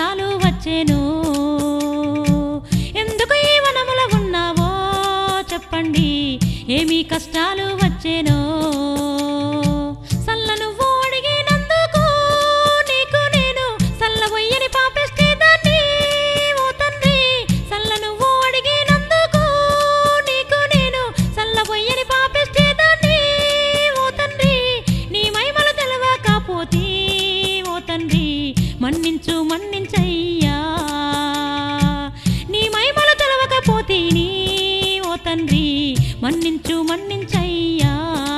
కష్టాలు వచ్చేను ఎందుకు ఈ వనముల ఉన్నావో చెప్పండి ఏమి కష్టాలు వచ్చేనో సల్ల నువ్వు అడిగినందుకు నీకు నేను సల్లబొయ్యని పాపిస్తేదాన్ని ఓ తండ్రి సల్ల నువ్వు అడిగినందుకు నీకు నేను సల్లబొయ్యని పాపిస్తేదాన్ని ఓ తండ్రి నీ మైమలు తెలవకపోతే ఓ తండ్రి మన్నించు మన్నించయ్యా నీ మైమలు తెలవకపోతే నీ ఓ తండ్రి మన్నించు మన్నించయ్యా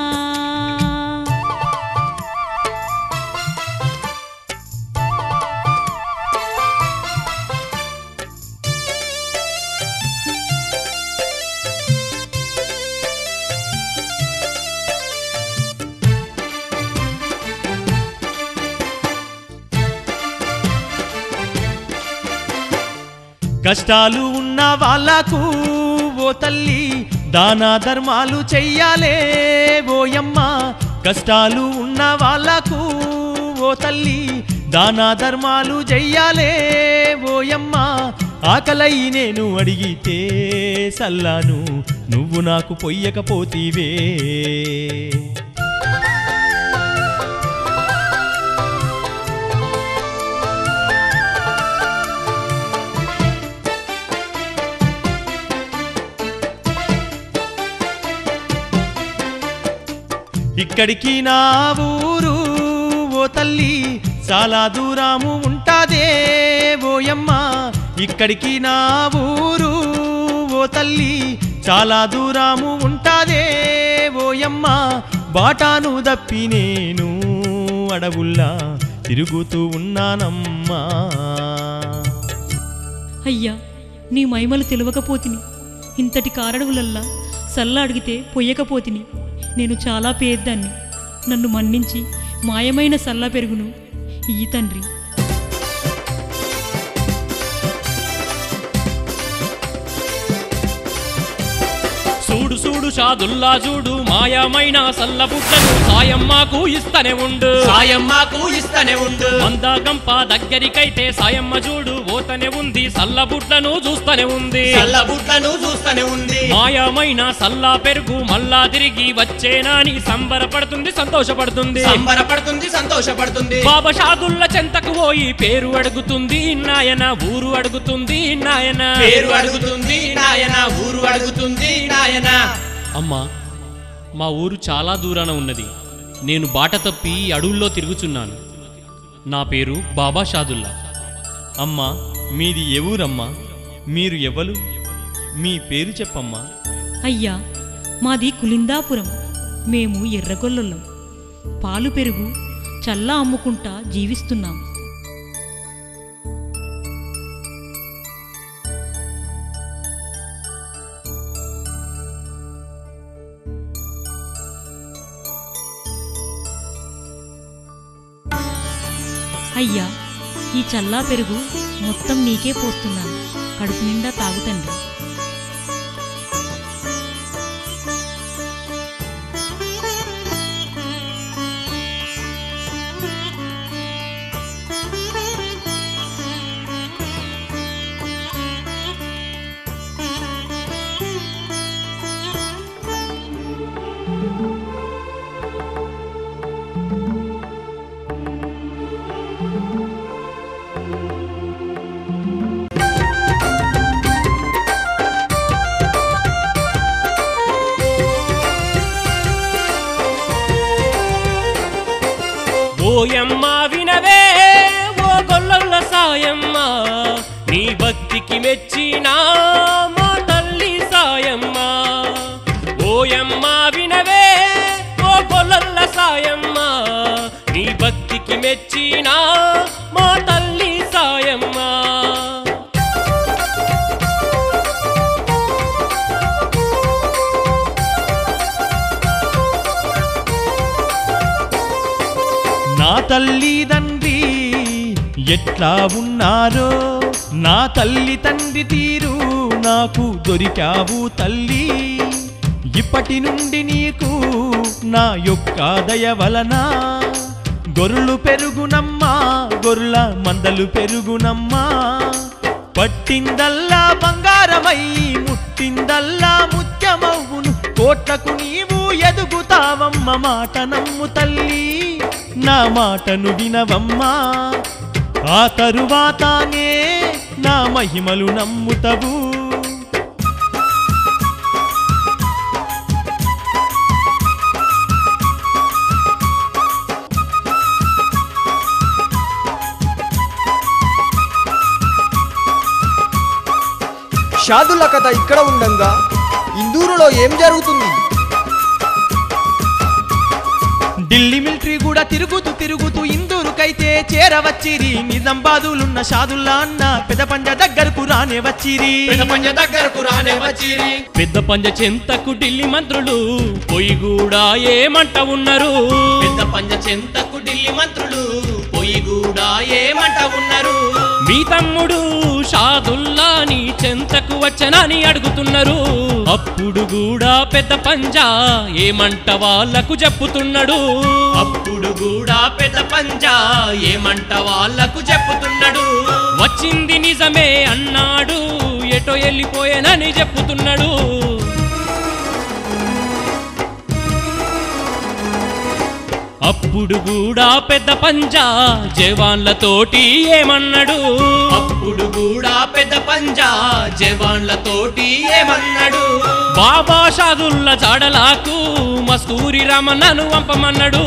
కష్టాలు ఉన్న వాళ్ళకు ఓ తల్లి దాన ధర్మాలు చెయ్యాలే ఓయమ్మ కష్టాలు ఉన్న వాళ్ళకు ఓ తల్లి దాన ధర్మాలు చెయ్యాలే ఓయమ్మ ఆకలై నేను అడిగితే సల్లాను నువ్వు నాకు పొయ్యకపోతీవే ఇక్కడికి నా ఊరు ఓ తల్లి చాలా దూరము ఉంటాదే ఓయమ్మ ఇక్కడికి నా ఊరు ఓ తల్లి చాలా దూరము ఉంటాదే ఓయమ్మ బాటాను దప్పి నేను అడవుల్లా తిరుగుతూ ఉన్నానమ్మా అయ్యా నీ మైమలు తెలియకపోతిని ఇంతటి కారడవులల్లా సల్ల అడిగితే పొయ్యకపోతిని నేను చాలా పేద్దాన్ని నన్ను మన్నించి మాయమైన సల్ల పెరుగును ఈ తండ్రి చూడు చూడు షాదుల్లా చూడు మాయమైన సల్లబుడ్లను సాయమ్మకు ఇస్తనే ఉండు సాయమ్మకు ఇస్తనే ఉండు మందాగంప దగ్గరికైతే సాయమ్మ చూడు ఓతనే ఉంది సల్లబుడ్లను చూస్తనే ఉంది చల్లబుట్లను చూస్తనే ఉంది మాయమైన సల్లా పెరుగు మళ్ళా తిరిగి వచ్చేనాని సంబరపడుతుంది సంతోషపడుతుంది సంబరపడుతుంది సంతోషపడుతుంది బాబా షాదుల్ల చెంతకు పోయి పేరు అడుగుతుంది నాయన ఊరు అడుగుతుంది నాయన పేరు అడుగుతుంది నాయన ఊరు అడుగుతుంది నాయన అమ్మా మా ఊరు చాలా దూరాన ఉన్నది నేను బాట తప్పి అడవుల్లో తిరుగుచున్నాను నా పేరు బాబా షాదుల్లా అమ్మా మీది ఎవూరమ్మా మీరు ఎవరు మీ పేరు చెప్పమ్మా అయ్యా మాది కులిందాపురం మేము ఎర్రగొల్లలం పాలు పెరుగు చల్లా అమ్ముకుంటా జీవిస్తున్నాం అయ్యా ఈ చల్లా పెరుగు మొత్తం నీకే పోస్తున్నాను కడుపు నిండా తాగుతండి ఓయమ్మ వినవే ఓ గొల్లల సాయమ్మ నీ భక్తికి మెచ్చిన మా తల్లి సాయమ్మ ఓయమ్మ వినవే ఓ గొల్లల సాయమ్మ నీ భక్తికి మెచ్చిన మా తల్లి సాయమ్మ నా తల్లి తండ్రి ఎట్లా ఉన్నారో నా తల్లి తండ్రి తీరు నాకు దొరికావు తల్లి ఇప్పటి నుండి నీకు నా యొక్క దయ వలన గొర్రెలు పెరుగునమ్మ గొర్ల మందలు పెరుగునమ్మా పట్టిందల్లా బంగారమై ముట్టిందల్లా ముత్యమవును కోట్లకు నీవు ఎదుగుతావమ్మ మాట నమ్ము తల్లి నా మాటను వినవమ్మా ఆ తరువాతనే నా మహిమలు నమ్ముతవు షాదుల కథ ఇక్కడ ఉండంగా ఇందూరులో ఏం జరుగుతుంది ఢిల్లీ మిలిటరీ కూడా తిరుగుతూ తిరుగుతూ ఇందూరుకైతే చేరవచ్చిరి నిజామాబాదులున్న షాదుల్లా అన్న పెద్ద పంజ దగ్గరకు రానే వచ్చిరి పెద్ద పంజ దగ్గరకు రానే వచ్చిరి పెద్ద పంజ చెంతకు ఢిల్లీ మంత్రులు పొయ్యి కూడా ఏమంట ఉన్నారు పెద్ద పంజ చెంతకు ఢిల్లీ మంత్రులు పొయ్యి కూడా ఏమంట ఉన్నారు మీ తమ్ముడు షాదుల్లా నీ చెంతకు వచ్చనని అడుగుతున్నారు అప్పుడు కూడా పెద్ద పంజా ఏమంట వాళ్ళకు చెప్పుతున్నాడు అప్పుడు కూడా పెద్ద పంజా ఏమంట వాళ్ళకు చెప్పుతున్నాడు వచ్చింది నిజమే అన్నాడు ఎటో వెళ్ళిపోయానని చెప్పుతున్నాడు అప్పుడు కూడా పెద్ద పంజా జవాన్లతోటి ఏమన్నాడు అప్పుడు కూడా పెద్ద పంజా జవాన్లతోటి ఏమన్నాడు బాబా షాదుల్ల జాడలాకు మస్తూరి రామన్నను పంపమన్నాడు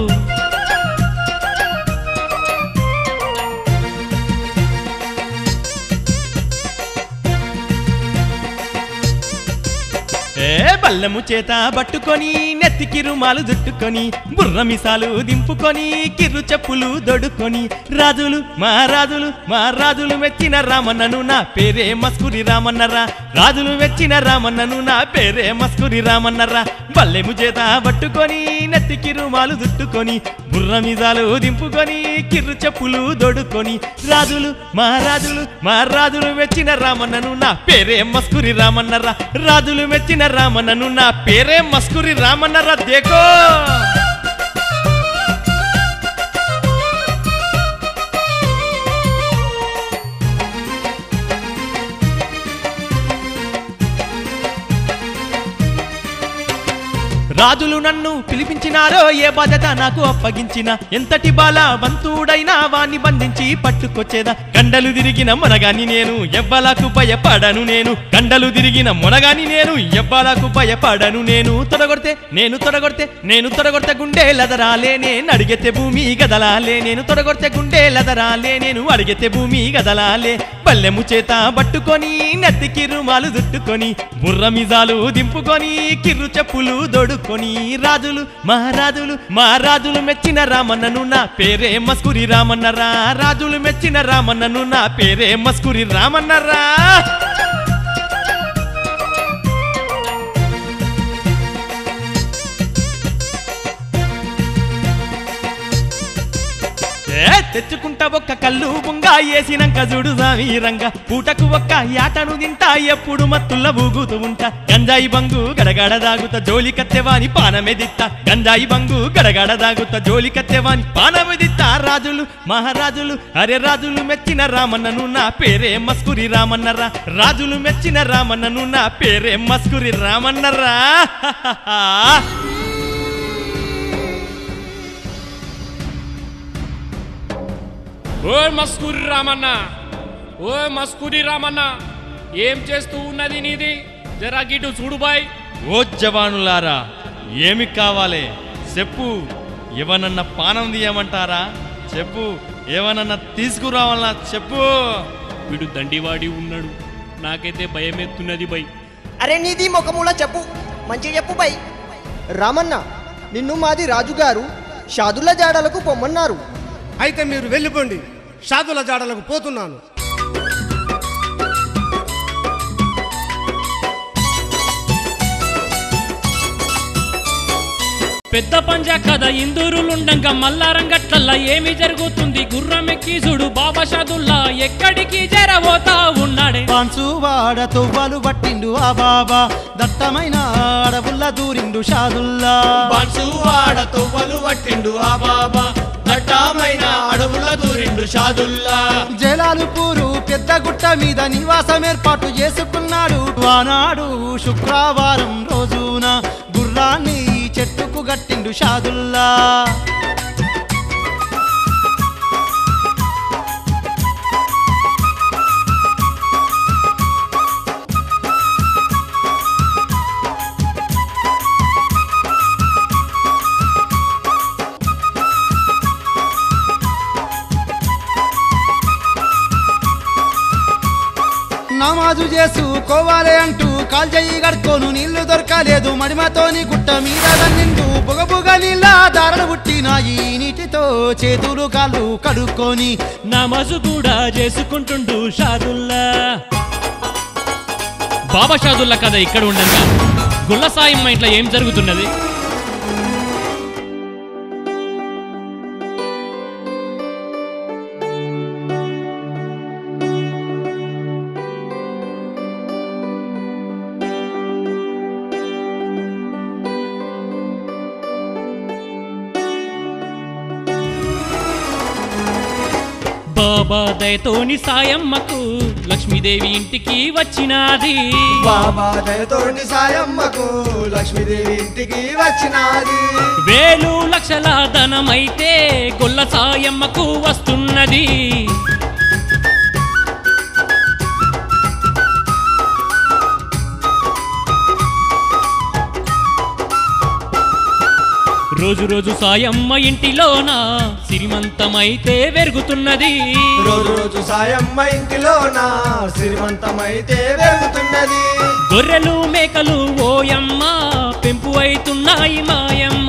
ఏ బల్లెము చేత పట్టుకొని నెత్తికి రుమాలు జుట్టుకొని బుర్ర మిసాలు దింపుకొని కిర్రు చెప్పులు దొడుకొని రాజులు మా రాజులు మా రాజులు మెచ్చిన రామన్నను నా పేరే మస్కురి రామన్నరా రాజులు మెచ్చిన రామన్నను నా పేరే మస్కురి రామన్నరా బల్లెము చేత పట్టుకొని నెత్తికి రుమాలు జుట్టుకొని బుర్ర మిసాలు దింపుకొని కిర్రు చెప్పులు దొడుకొని రాజులు మా రాజులు మా రాజులు మెచ్చిన రామన్నను నా పేరే మస్కురి రామన్నరా రాజులు మెచ్చిన రామన్నను నా పేరే మస్కురి రామన్నరా దేకో రాజులు నన్ను పిలిపించినారో ఏ బాధ్యత నాకు అప్పగించిన ఎంతటి బాలవంతుడైనా వాణ్ణి బంధించి పట్టుకొచ్చేదా కండలు తిరిగిన మొనగాని నేను ఎవ్వలకు భయపడను నేను కండలు తిరిగిన మొనగాని నేను ఎవ్వలకు భయపడను నేను తొడగొడితే నేను తొడగొడితే నేను తొడగొడితే గుండె లదరాలే నేను అడిగితే భూమి గదలాలే నేను తొడగొడితే గుండె లదరాలే నేను అడిగితే భూమి గదలాలే పల్లెము చేత పట్టుకొని నెత్తికి రుమాలు చుట్టుకొని బుర్ర మిజాలు దింపుకొని కిర్రు చెప్పులు దొడుకొని రాజులు మహారాజులు మహారాజులు మెచ్చిన రామన్నను నా పేరే మస్కురి రామన్నరా రాజులు మెచ్చిన రామన్నను నా పేరే మస్కురి రామన్నరా ఏ తెచ్చుకుంటా ఒక్క కళ్ళు బుంగా వేసినాక చూడు సామీరంగా పూటకు ఒక్క యాటను తింటా ఎప్పుడు మత్తుల్ల ఊగుతూ ఉంటా గంజాయి బంగు గడగడ దాగుతా జోలి కత్తెవాని పానమెదిత్తా గంజాయి బంగు గడగడ దాగుతా జోలి కత్తెవాని పానమెదిత్తా రాజులు మహారాజులు అరే రాజులు మెచ్చిన రామన్నను నా పేరే మస్కురి రామన్నరా రాజులు మెచ్చిన రామన్నను నా పేరే మస్కురి రామన్నరా ఓ మస్కూరి రామన్న ఓ మస్కూరి రామన్న ఏం చేస్తూ ఉన్నది నీది జరా గిటు చూడు బాయ్ ఓ జవానులారా ఏమి కావాలి చెప్పు ఎవనన్న పానం తీయమంటారా చెప్పు ఏమనన్నా తీసుకురావాలన్నా చెప్పు వీడు దండివాడి ఉన్నాడు నాకైతే భయమెత్తున్నది బై అరే నీది ముఖముల చెప్పు మంచిగా చెప్పు బై రామన్న నిన్ను మాది రాజుగారు షాదుల జాడలకు పొమ్మన్నారు అయితే మీరు వెళ్ళిపోండి షాదుల జాడలకు పోతున్నాను పెద్ద పంజా కథ ఇందూరులుండంగా మల్లారంగట్లల్లా ఏమి జరుగుతుంది గుర్రమెక్కి చూడు బాబా షాదుల్లా ఎక్కడికి జరబోతా ఉన్నాడే పాన్సు వాడ తొవ్వలు పట్టిండు ఆ బాబా దట్టమైన అడవుల్ల దూరిండు షాదుల్లా బాన్సు వాడ తొవ్వలు పట్టిండు ఆ బాబా దట్టా అందమైన అడవుల దూరిండు షాదుల్లా జలాలుపూరు పెద్ద గుట్ట మీద నివాసం ఏర్పాటు చేసుకున్నాడు ఆనాడు శుక్రవారం రోజున గుర్రాన్ని ఈ చెట్టుకు గట్టిండు షాదుల్లా నమాజు చేసుకోవాలి అంటూ కాల్జయి గడుకోను నీళ్లు దొరకలేదు మడిమతోని గుట్ట మీద నిండు బుగబుగ నీళ్ళ దారలు పుట్టినాయి నీటితో చేతులు కాళ్ళు కడుక్కొని నమాజు కూడా చేసుకుంటుండు షాదుల్లా బాబా షాదుల్లా కథ ఇక్కడ ఉండగా గుల్ల సాయం మా ఇంట్లో ఏం జరుగుతున్నది బాబా దయతోని సాయమ్మకు లక్ష్మీదేవి ఇంటికి వచ్చినాది బాబా దయతోని సాయమ్మకు లక్ష్మీదేవి ఇంటికి వచ్చినాది వేలు లక్షల ధనమైతే గొల్ల సాయమ్మకు వస్తున్నది రోజు రోజు సాయమ్మ ఇంటిలోన సిరిమంతమైతే వెరుగుతున్నది రోజు రోజు సాయమ్మ ఇంటిలోన శ్రీమంతమైతే పెరుగుతున్నది గొర్రెలు మేకలు ఓయమ్మ పెంపు అవుతున్నాయి మాయమ్మ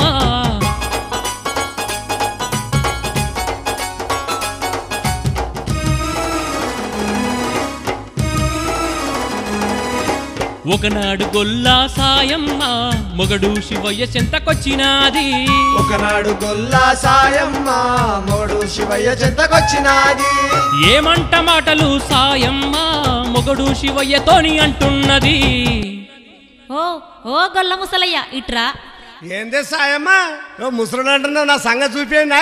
ఒకనాడు గొల్లా సాయమ్మ మొగడు శివయ్య చెంతకొచ్చినాది ఒకనాడు గొల్లా సాయమ్మ మోడు శివయ్య చెంతకొచ్చినాది ఏమంట మాటలు సాయమ్మ మొగడు శివయ్యతోని అంటున్నది ఓ ఓ గొల్ల ముసలయ్య ఇట్రా ఏందే సాయమ్మా ఓ ముసలుడు అంటున్నావు నా సంగతి చూపేనా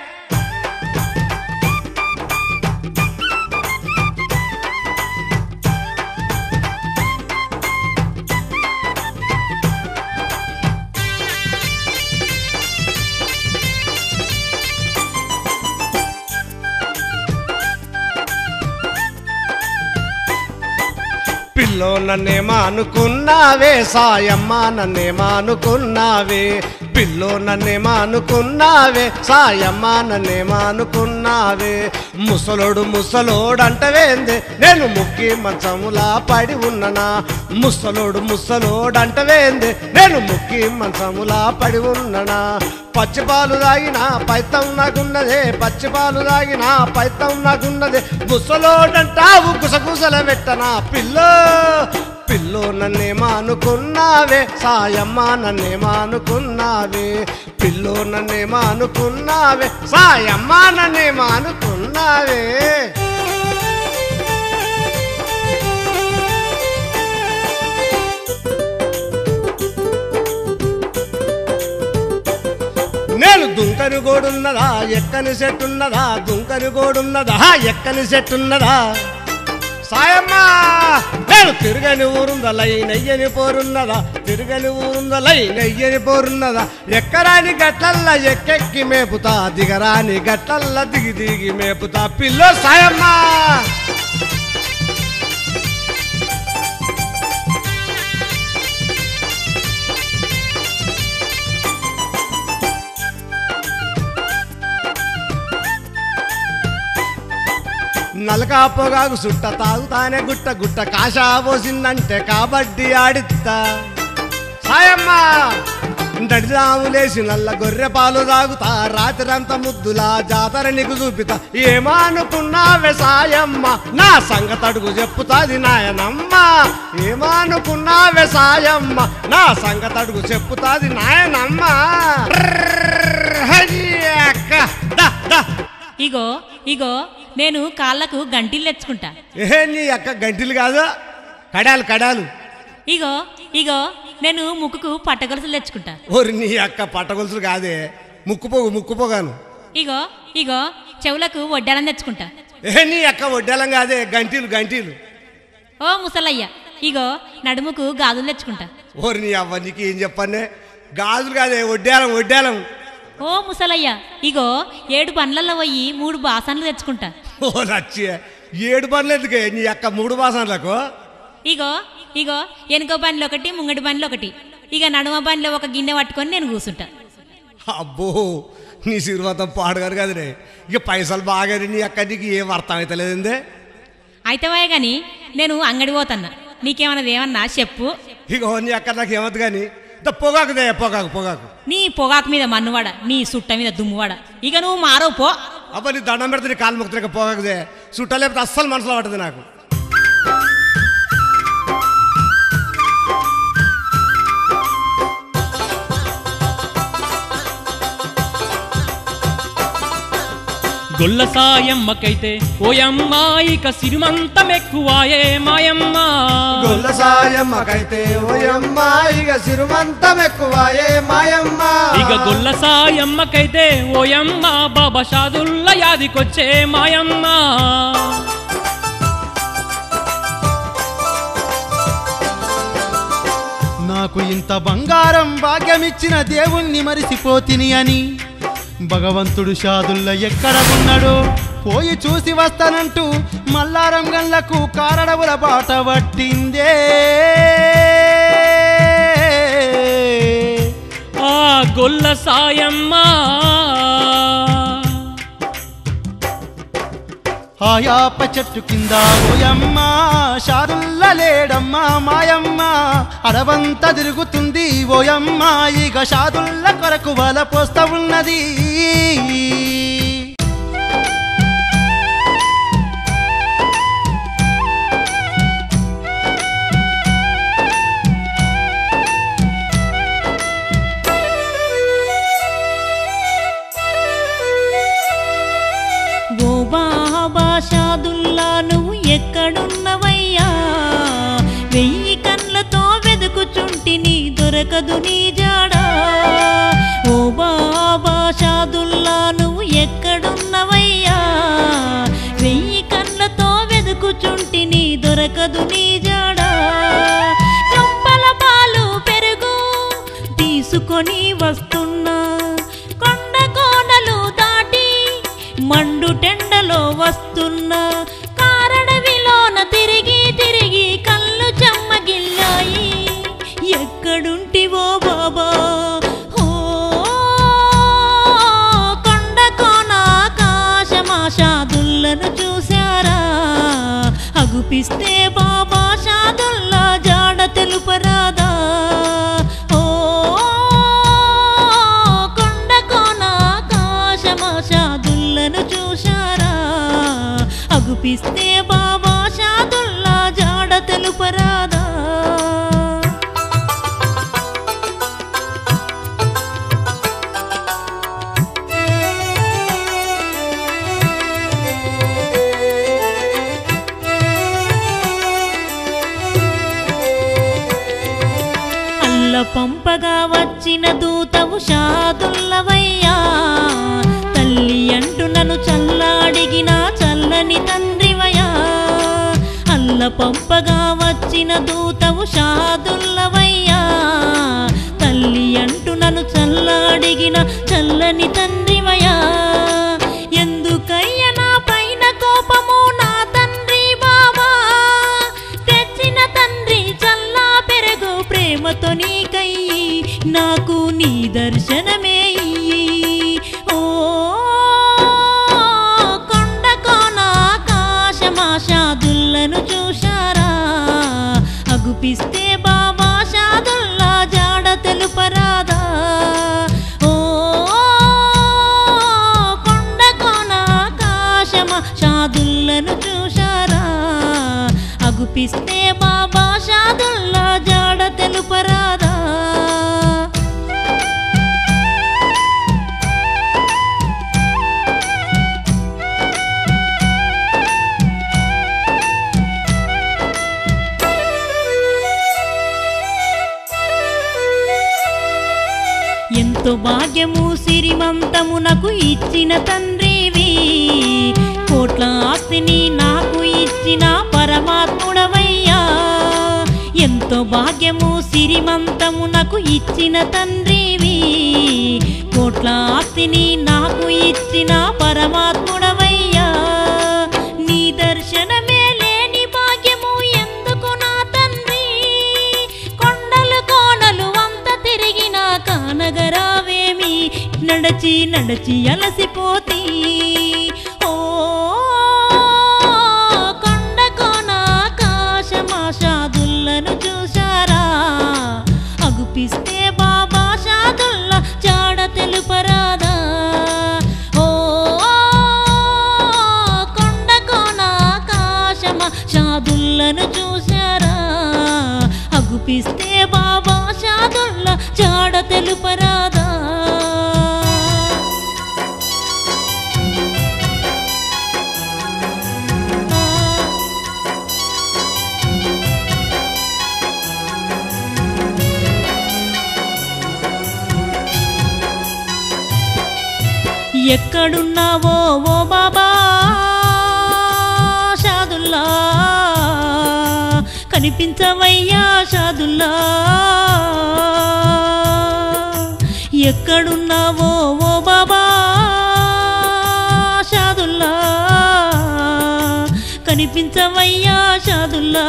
పిల్లో నన్నేమా అనుకున్నావే సాయమ్మ నన్నేమా అనుకున్నావే పిల్లో నన్నేమా అనుకున్నావే సాయమ్మ నన్నేమా అనుకున్నావే ముసలోడు ముసలోడు అంటవేందే నేను ముక్కి మంచములా పడి ఉన్ననా ముసలోడు ముసలోడు అంటవేందే నేను ముక్కి మంచములా పడి ఉన్ననా పచ్చిపాలు తాగినా పైతం నాకున్నదే పచ్చిపాలు తాగినా పైతం నాకున్నదే ముసలోడంటావు గుసగుసల పెట్టనా పిల్లో పిల్లో నన్నేమా అనుకున్నావే సాయమ్మ నన్నేమా అనుకున్నావే పిల్లో నన్నేమా అనుకున్నావే సాయమ్మ నన్నేమా అనుకున్నావే నేను దుంకని గోడున్నదా ఎక్కని సెట్టున్నదా దుంకని గోడున్నదా ఎక్కని సెట్టున్నదా సాయమ్మా నేను తిరగని ఊరుందలై నెయ్యని పోరున్నదా తిరగని ఊరుందలై నెయ్యని పోరున్నదా ఎక్కరాని గట్లల్లా ఎక్కెక్కి మేపుతా దిగరాని గట్లల్లా దిగి దిగి మేపుతా పిల్లో సాయమ్మా నలకా పొగాకు సుట్ట తాగుతానే గుట్ట గుట్ట కాషా పోసిందంటే కాబడ్డీ ఆడిత్తా సాయమ్మా నడిదాములేసి నల్ల గొర్రె పాలు తాగుతా రాత్రంతా ముద్దులా జాతర నీకు చూపితా ఏమానుకున్నావే సాయమ్మ నా సంగతడుగు చెప్పుతాది నాయనమ్మ ఏమానుకున్నావే సాయమ్మ నా సంగతడుగు చెప్పుతాది నాయనమ్మ హరి అక్క దా దా ఇగో ఇగో నేను కాళ్ళకు గంటిలు తెచ్చుకుంటా ఏ నీ అక్క గంటిలు కాదు కడాలు కడాలు ఇగో ఇగో నేను ముక్కుకు పట్టగొలుసులు తెచ్చుకుంటా ఓరి నీ అక్క పట్టగొలుసులు కాదే ముక్కుపోగు ముక్కుపోగాను ఇగో ఇగో చెవులకు వడ్డాలని తెచ్చుకుంటా ఏ నీ అక్క వడ్డేలం కాదే గంటీలు గంటీలు ఓ ముసలయ్య ఇగో నడుముకు గాజులు తెచ్చుకుంటా ఓరి నీ అవ్వ నీకు ఏం చెప్పండి గాజులు కాదే వడ్డేలం వడ్డేలం ఓ ముసలయ్య ఇగో ఏడు పండ్లలో పోయి మూడు బాసన్లు తెచ్చుకుంటా ఓ నచ్చి ఏడు పనులు ఎందుకే నీ అక్క మూడు వాసనలకు ఇగో ఇగో వెనుకో బండ్లు ఒకటి ముంగటి బండ్లు ఒకటి ఇక నడుమ బండ్లో ఒక గిన్నె పట్టుకొని నేను కూర్చుంటా అబ్బో నీ శిరువంతం పాడుగారు కదనే ఇక పైసలు బాగా నీ అక్క నీకు ఏం అర్థం అవుతలేదండి అయితేవే గాని నేను అంగడి పోతన్నా నీకేమన్నది ఏమన్నా చెప్పు ఇక నీ అక్క నాకు ఏమద్దు కానీ ద పొగాకుదే పొగాకు పొగాకు నీ పొగాకు మీద మన్నువాడ నీ సుట్ట మీద దుమ్మువాడ ఇక నువ్వు మారవు పో అబ్బా నీ దండం పెడితే నీ కాలు ముక్తలేక పొగాకుదే చుట్టలేకపోతే అస్సలు మనసులో పట్టదు నాకు గొల్ల సాయమ్మకైతే ఓయమ్మ ఇక సిరిమంతం ఎక్కువాయే మాయమ్మ గొల్ల సాయమ్మకైతే ఓయమ్మ ఇక సిరుమంతం ఎక్కువాయే మాయమ్మ ఇక గొల్ల సాయమ్మకైతే ఓయమ్మ బాబా షాదుల్ల యాదికొచ్చే మాయమ్మ నాకు ఇంత బంగారం భాగ్యమిచ్చిన దేవుణ్ణి మరిసిపోతిని అని భగవంతుడు షాదుల్ల ఎక్కడ ఉన్నాడో పోయి చూసి వస్తానంటూ మల్లారం గన్లకు కారడవుల బాట పట్టిందే ఆ గొల్ల సాయమ్మ ఆయాప చెట్టు కింద ఓయమ్మ షాదుల్ల లేడమ్మ మాయమ్మ అడవంతా తిరుగుతుంది ఓయమ్మ ఇక షాదుల్ల కొరకు వల పోస్తా ఉన్నది ఓ బాబా షాదుల్లా నువ్వు ఎక్కడున్నవయ్యా వెయ్యి కళ్ళతో వెతుకుచుంటిని దొరకదు నీ జాడా ఓ బాబా షాదుల్లా నువ్వు ఎక్కడున్నవయ్యా వెయ్యి కళ్ళతో వెతుకుచుంటిని దొరకదు నీ జాడా కంపల పాలు పెరుగు తీసుకొని వస్తున్నా కొండ కోనలు దాటి మండు టెండలో వస్తున్నా కారడవిలోన తిరిగి తిరిగి కళ్ళు చెమ్మగిల్లాయి ఎక్కడుంటివో బాబా ఓ కొండ కోన ఆకాశమాషాదుల్లను చూశారా అగుపిస్తే బాబా షాదుల్లా జాడ తెలుపరాదా ఓ కొండ కోన ఆకాశమాషాదుల్లను చూశారా అగుపిస్తే బాబా షాదుల్లా జాడ తెలుపరాదా అల్ల పంపగా వచ్చిన దూతవు షాదుల్లవయ్యా తల్లి అంటూ నన్ను చల్లాడిగిన చల్లని తండ్రివయ్యా అల్ల పంపగా వచ్చిన దూతవు షాదుల్లవయ్యా తల్లి అంటూ నన్ను చల్లాడిగిన చల్లని తండ్రివయ్యా ఎందుకయ్య నా పైన కోపము నా తండ్రి బాబా తెచ్చిన తండ్రి చల్లా పెరగు ప్రేమతో నీకయ్యి నాకు నీ దర్శనమే ఇయ్యి. ఓ కొండ కోన ఆకాశమాషాదుల్లను చూశారా అగుపిస్తే బాబా షాదుల్లా జాడ తెలుపరాదా ఓ కొండ కోన ఆకాశమ షాదుల్లను చూశారా అగుపిస్తే బాబా షాదుల్లా జాడ తెలుపరాదా ఎంతో భాగ్యము సిరి సిరిమంతమునకు ఇచ్చిన తండ్రివి కోట్ల ఆస్తిని నాకు ఇచ్చిన పరమాత్ముడవయ్యా ఎంతో భాగ్యము సిరిమంతమునకు ఇచ్చిన తండ్రివి కోట్ల ఆస్తిని నాకు ఇచ్చిన పరమాత్ముడవయ్యా నీ దర్శనమే లేని భాగ్యము ఎందుకు నా తండ్రి కొండలు కోనలు అంత తిరిగిన కానగరావేమి నడచి నడచి అలసిపోతీ ఓ కొండ కోన ఆకాశమాషాదులను చూశారా అగుపిస్తే బాబా షాదుల్ల జాడ తెలుపరాదా ఓ కొండ కోన ఆకాశమ షాదుల్లను చూశారా అగుపిస్తే బాబా షాదుల్ల జాడ తెలుపరాదా ఎక్కడున్నావో ఓ బాబా షాదుల్లా కనిపించవయ్యా షాదుల్లా ఎక్కడున్నావో ఓ బాబా షాదుల్లా కనిపించవయ్యా షాదుల్లా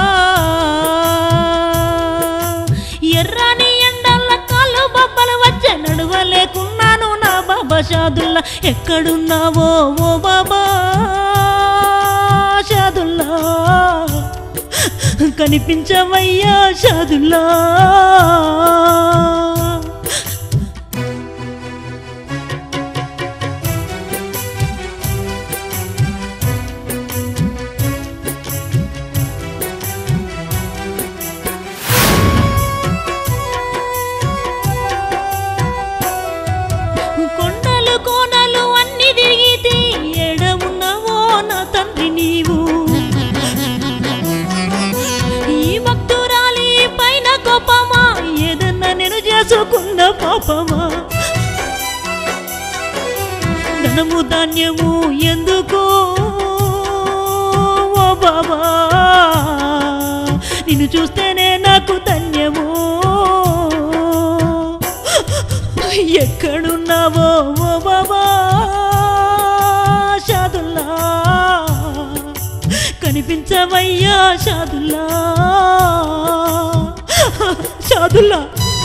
ఎర్రాని ఎండల్ల కాళ్ళు బొబ్బలు వచ్చే నడవలేకున్నాను నా బాబా షాదుల్లా ఎక్కడున్నావో ఓ బాబా షాదుల్లా కనిపించవయ్యా షాదుల్లా కొండలు కోనలు అన్ని తిరిగితే ఎడమున్నావో నా తండ్రి నీవు ఈ భక్తురాలి పైన కోపమా ఏదన్నా నేను చేసుకున్న పాపమా ధనము ధాన్యము ఎందుకు ఓ బాబా నిన్ను చూస్తేనే నాకు ధన్యము ఎక్కడున్నావో ఓ బాబా షాదుల్లా కనిపించవయ్యా షాదుల్లా షాదుల్లా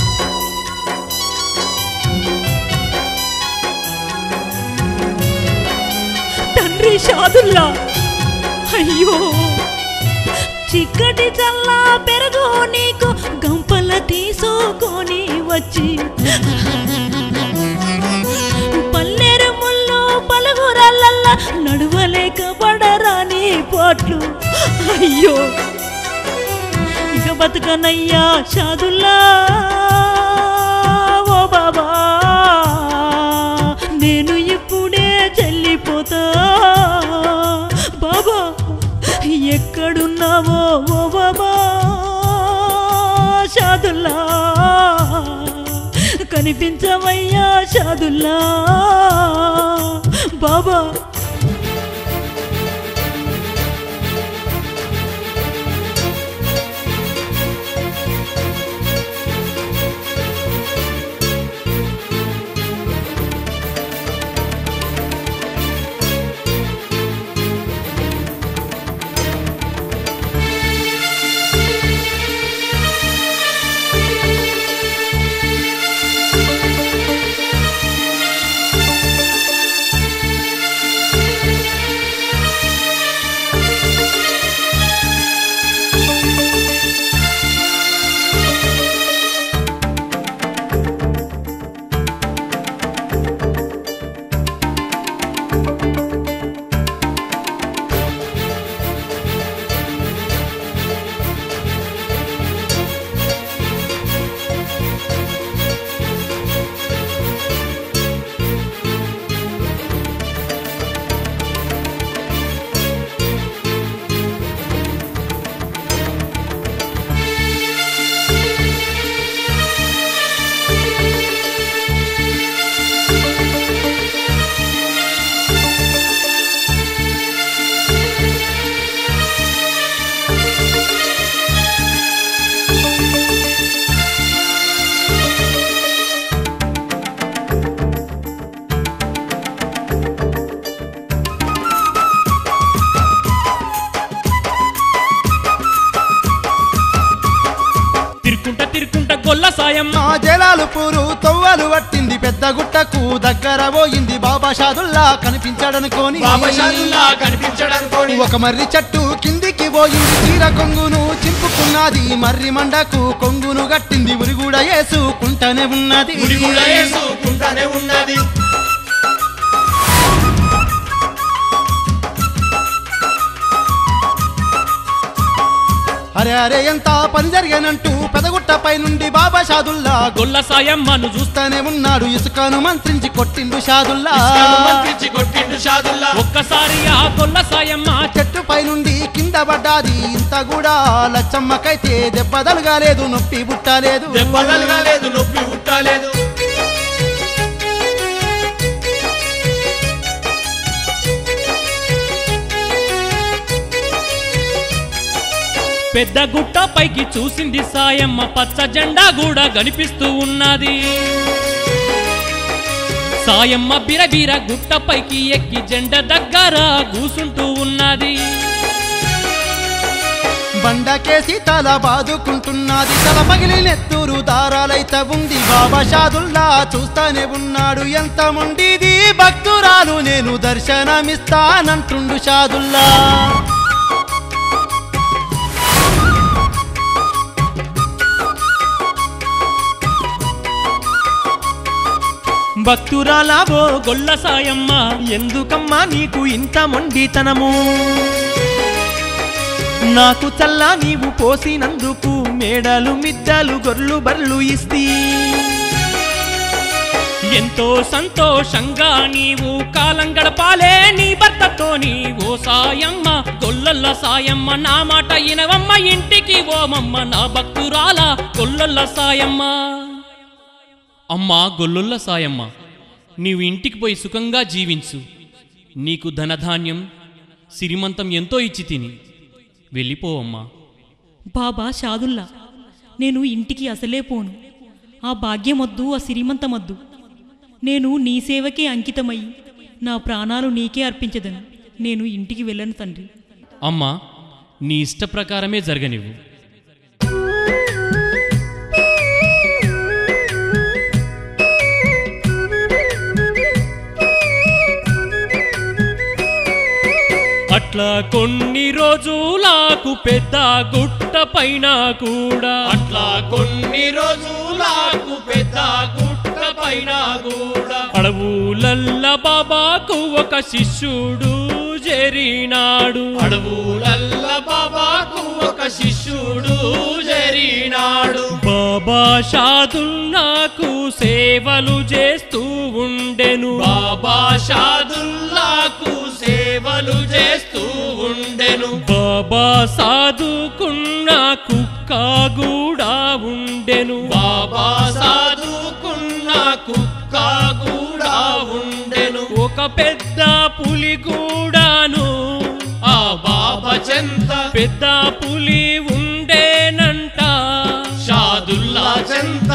తండ్రి షాదుల్లా అయ్యో చిక్కటి చల్లా పెరుగు నీకు గంపల తీసుకొని వచ్చి పల్లెరు ముళ్ళు పలుగురల్ల నడువలేక పడరాని పోట్లు అయ్యో ఇక బతుకనయ్యా షాదుల్లా ఓ బాబా నేను ఇప్పుడే చెల్లిపోతా బాబా ఎక్కడున్నావో ఓ బాబా షాదుల్లా కనిపించవయ్యా షాదుల్లా బాబా గొల్ల సాయమ్మ మా జలాలు పూరు తొవ్వలు పట్టింది పెద్ద గుట్టకు దగ్గర పోయింది బాబా షాదుల్లా కనిపించాడనుకోని బాబా షాదుల్లా కనిపించడనుకోని ఒక మర్రి చెట్టు కిందికి పోయింది చీర కొంగును చింపుకున్నది మర్రి మండకు కొంగును గట్టింది ఉరి కూడా వేసుకుంటానే ఉన్నది గుడి కూడా వేసుకుంటానే ఉన్నది అరే అరే ఎంత పని జరిగానంటూ పెదగుట్టపై నుండి బాబా షాదుల్లా గొల్ల సాయమ్మను చూస్తా చూస్తానే ఉన్నాడు ఇసుకను మంత్రించి కొట్టిండు షాదుల్లా ఇసుకను మంత్రించి కొట్టిండు షాదుల్లా ఒక్కసారి ఆ గొల్ల సాయమ్మ చెట్టుపై నుండి కింద పడ్డాది ఇంత కూడా లచ్చమ్మకైతే దెబ్బ తలగాలేదు నొప్పి పుట్టలేదు దెబ్బలగా లేదు నొప్పి పుట్టలేదు పెద్ద గుట్ట పైకి చూసింది సాయమ్మ పచ్చ జెండా కూడా కనిపిస్తూ ఉన్నది సాయమ్మ బిరబిర గుట్ట పైకి ఎక్కి జెండ దగ్గర కూసుంటూ ఉన్నది బండకేసి తల బాదుకుంటున్నది తల పగిలి నెత్తూరు దారాలైతే ఉంది బాబా షాదుల్లా చూస్తానే ఉన్నాడు ఎంత ముండిది భక్తురాలు నేను దర్శనమిస్తానంటుండు షాదుల్లా భక్తురాలావో గొల్ల సాయమ్మ ఎందుకమ్మా నీకు ఇంత మొండితనము నాకు చల్లా నీవు పోసినందుకు మేడలు మిద్దలు గొర్లు బర్లు ఇస్తీ ఎంతో సంతోషంగా నీవు కాలం గడపాలే నీ భర్తతోని ఓ సాయమ్మ గొల్లల్ల సాయమ్మ నా మాట ఇనవమ్మ ఇంటికి ఓమమ్మ నా భక్తురాల గొల్లల్ల సాయమ్మ అమ్మా గొల్లుల్ల సాయమ్మ నీవు ఇంటికి పోయి సుఖంగా జీవించు నీకు ధనధాన్యం సిరిమంతం ఎంతో ఇచ్చి తిని వెళ్ళిపోవమ్మా బాబా షాదుల్లా నేను ఇంటికి అసలే పోను ఆ భాగ్యమొద్దు ఆ సిరిమంతమొద్దు నేను నీ సేవకే అంకితమై నా ప్రాణాలు నీకే అర్పించదను నేను ఇంటికి వెళ్ళను తండ్రి అమ్మా నీ ఇష్ట ప్రకారమే జరగనివ్వు అట్లా కొన్ని రోజులకు పెద్ద గుట్ట పైన కూడా అట్లా కొన్ని రోజులకు పెద్ద గుట్ట పైన కూడా అడవులల్ల బాబాకు ఒక శిష్యుడు చేరినాడు అడవులల్ల బాబాకు ఒక శిష్యుడు జరినాడు బాబా షాదుల్లాకు సేవలు చేస్తూ ఉండెను బాబా షాదుల్లాకు సేవలు చేస్తూ ఉండెను బాబా సాధుకున్న కుక్క కూడా ఉండెను బాబా సాధుకున్న కుక్క కూడా ఉండెను ఒక పెద్ద పులి కూడాను ఆ బాబా చెంత పెద్ద పులి ఉండేనంట షాదుల్లా చెంత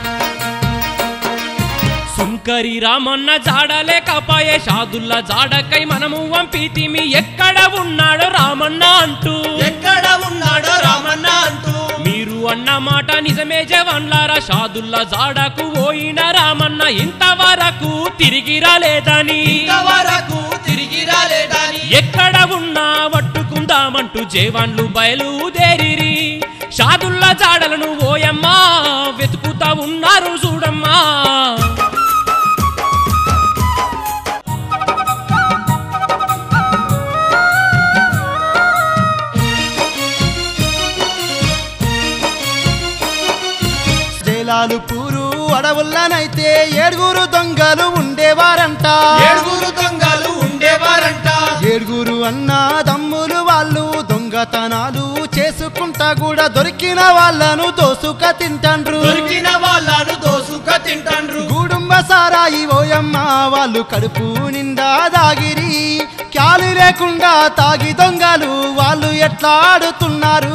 సుంకరి రామన్న జాడలేకపాయే షాదుల్లా జాడకై మనము వంపితిమి ఎక్కడ ఉన్నాడో రామన్న అంటూ ఎక్కడ ఉన్నాడో రామన్న అంటూ మీరు అన్న మాట నిజమే జవన్లారా షాదుల్లా జాడకు పోయిన రామన్న ఇంతవరకు తిరిగి రాలేదని ఇంతవరకు తిరిగి రాలేదని ఎక్కడ ఉన్నా పట్టుకుందామంటూ జవాన్లు బయలుదేరిరి షాదుల్లా జాడలను ఓయమ్మా వెతుకుతా ఉన్నారు చూడమ్మా జైలాలు పూరు అడవుల్లోనైతే ఏడుగురు దొంగలు ఉండేవారంట ఏడుగురు దొంగలు ఉండేవారంట ఏడుగురు అన్న దమ్ములు వాళ్ళు దొంగతనాలు చేసుకుంటా కూడా దొరికిన వాళ్ళను దోసుక తింటాండ్రు దొరికిన వాళ్ళను దోసుక తింటాండ్రు గూడుంబ సారాయి ఓయమ్మ వాళ్ళు కడుపు నిండా దాగిరి క్యాలు లేకుండా తాగి దొంగలు వాళ్ళు ఎట్లా ఆడుతున్నారు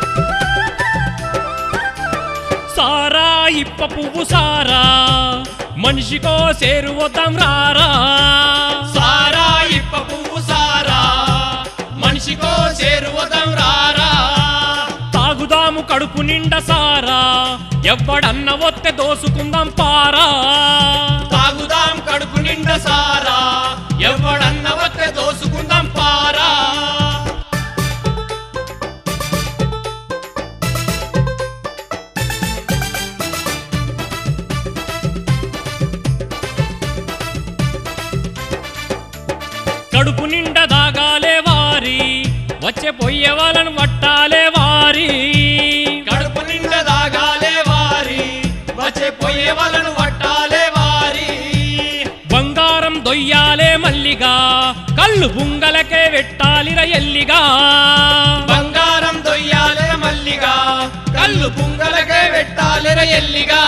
సారా ఇప్ప పువ్వు సారా మనిషికో సేరు వద్దాం రారా సారా ఇప్ప పువ్వు సారా మనిషికో చేరువదం రారా తాగుదాము కడుపు నిండా సారా ఎవ్వడన్న ఒత్తె దోసుకుందాం పారా తాగుదాం కడుపు నిండా సారా ఎవడన్న వస్తే దోసుకుందాం పారా కడుపు నిండా దాగాలే వారి వచ్చే పొయ్యే వాళ్ళను పట్టాలే వారి కడుపు నిండా దాగాలే వారి వచ్చే పోయే వాళ్ళను పట్టాలే వారి బంగారం దొయ్యాలే మల్లిగా కళ్ళు బుంగలకే వెట్టాలిర ఎల్లిగా బంగారం దొయ్యాలే మల్లిగా కళ్ళు పుంగలకే పెట్టాలిర ఎల్లిగా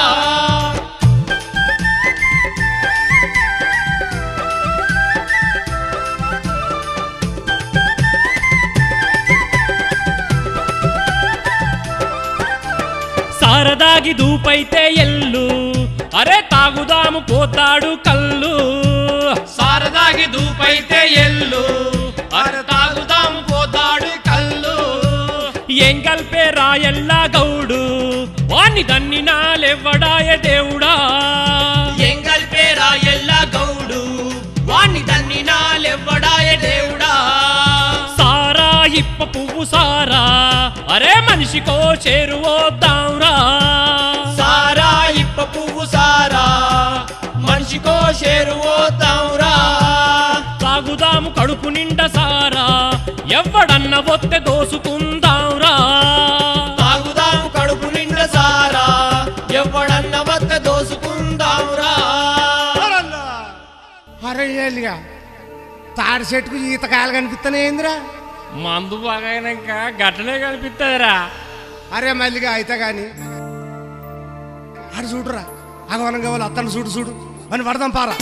సారదాగి దూపైతే ఎల్లు అరే తాగుదాము పోతాడు కళ్ళు సారదాగి దూపైతే ఎల్లు అర తాగుదాం పోతాడు కళ్ళు ఏం కల్పే రాయల్లా గౌడు వాణ్ణి దన్ని నాలెవ్వడాయ దేవుడా ఎంగల్ పేరా ఎల్ల గౌడు వాణ్ణి దన్ని నాలెవ్వడాయ దేవుడా సారా ఇప్ప పువ్వు సారా అరే మనిషికో చేరువోద్దాంరా సారా ఇప్ప పువ్వు సారా మనిషికో షేరువోతాంరా తాగుదాము కడుపు నిండా సారా ఎవ్వడన్న ఒత్తె దోసుకుందాంరా తాగుదాం కడుపు నిండా సారా ఎవడన్న వద్ద దోసుకుందాంరా అరే ఏలిగా తాడి చెట్టుకు ఈతకాయలు కనిపిస్తానే ఏందిరా మందు బాగాయినాక గట్టనే కనిపిస్తుందిరా అరే మల్లిగా అయితే గాని ఆడు చూడురా అగవనంగా వాళ్ళు అత్తను చూడు చూడు అని పడదాం పారా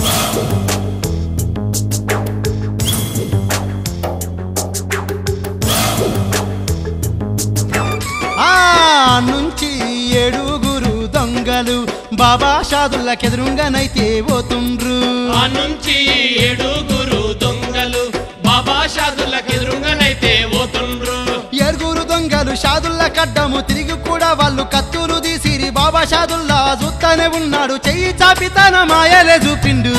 ఆ నుంచి ఏడుగురు దొంగలు బాబా షాదుల్లకెదురుంగానైతే పోతుండ్రు ఆ నుంచి ఏడుగురు దొంగలు బాబా షాదులకు ఎదురుగానైతే పోతుండ్రు ఏడుగురు దొంగలు షాదుల్ల కడ్డము తిరిగి కూడా వాళ్ళు కత్తులు తీసిరి బాబా షాదుల్లా చూస్తానే ఉన్నాడు చెయ్యి చాపి తన మాయలే చూపిండు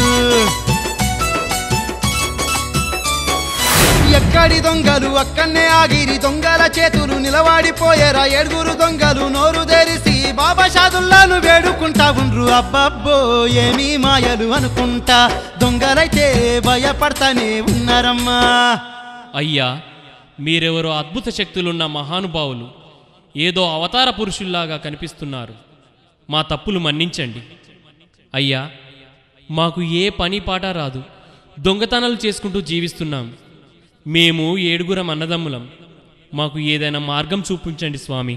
ఎక్కడి దొంగలు అక్కడనే ఆగిరి దొంగల చేతులు నిలవాడిపోయేరా ఏడుగురు దొంగలు నోరు తెరిసి బాబా షాదుల్లాను వేడుకుంటా ఉండ్రు అబ్బబ్బో ఏమీ మాయలు అనుకుంటా దొంగలైతే భయపడతానే ఉన్నారమ్మా అయ్యా మీరెవరో అద్భుత శక్తులున్న మహానుభావులు ఏదో అవతార పురుషుల్లాగా కనిపిస్తున్నారు మా తప్పులు మన్నించండి అయ్యా మాకు ఏ పని పాట రాదు దొంగతనాలు చేసుకుంటూ జీవిస్తున్నాం మేము ఏడుగురం అన్నదమ్ములం మాకు ఏదైనా మార్గం చూపించండి స్వామి